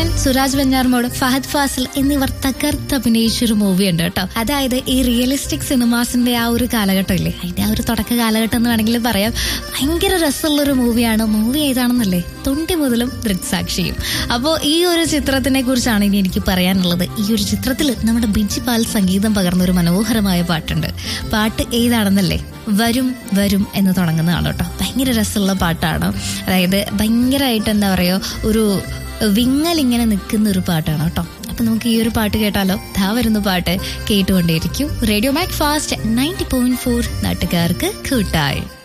ലാൽ സുരാജ് വെഞ്ഞാറമോട് ഫഹദ് ഫാസിൽ എന്നിവർ തകർത്ത് അഭിനയിച്ച ഒരു മൂവി ഉണ്ട് കേട്ടോ അതായത് ഈ റിയലിസ്റ്റിക് സിനിമാസിന്റെ ആ ഒരു കാലഘട്ടം ഇല്ലേ അതിന്റെ ആ ഒരു തുടക്ക കാലഘട്ടം എന്ന് വേണമെങ്കിൽ പറയാം ഭയങ്കര രസമുള്ള ഒരു മൂവിയാണ് മൂവി ഏതാണെന്നല്ലേ തൊണ്ടി മുതലും ദൃക്സാക്ഷിയും അപ്പോൾ ഈ ഒരു ചിത്രത്തിനെ കുറിച്ചാണ് ഇനി എനിക്ക് പറയാനുള്ളത് ഈ ഒരു ചിത്രത്തിൽ നമ്മുടെ ബിജി പാൽ സംഗീതം പകർന്ന ഒരു മനോഹരമായ പാട്ടുണ്ട് പാട്ട് ഏതാണെന്നല്ലേ വരും വരും എന്ന് തുടങ്ങുന്നതാണ് കേട്ടോ ഭയങ്കര രസമുള്ള പാട്ടാണ് അതായത് ഭയങ്കരമായിട്ട് എന്താ പറയുക ഒരു വിങ്ങൽ ഇങ്ങനെ നിൽക്കുന്ന ഒരു പാട്ടാണ് കേട്ടോ അപ്പൊ നമുക്ക് ഈ ഒരു പാട്ട് കേട്ടാലോ ധാ വരുന്ന പാട്ട് കേട്ടുകൊണ്ടേയിരിക്കും radio MACFAST ninety point four നാട്ടുകാർക്ക് കൂട്ടായി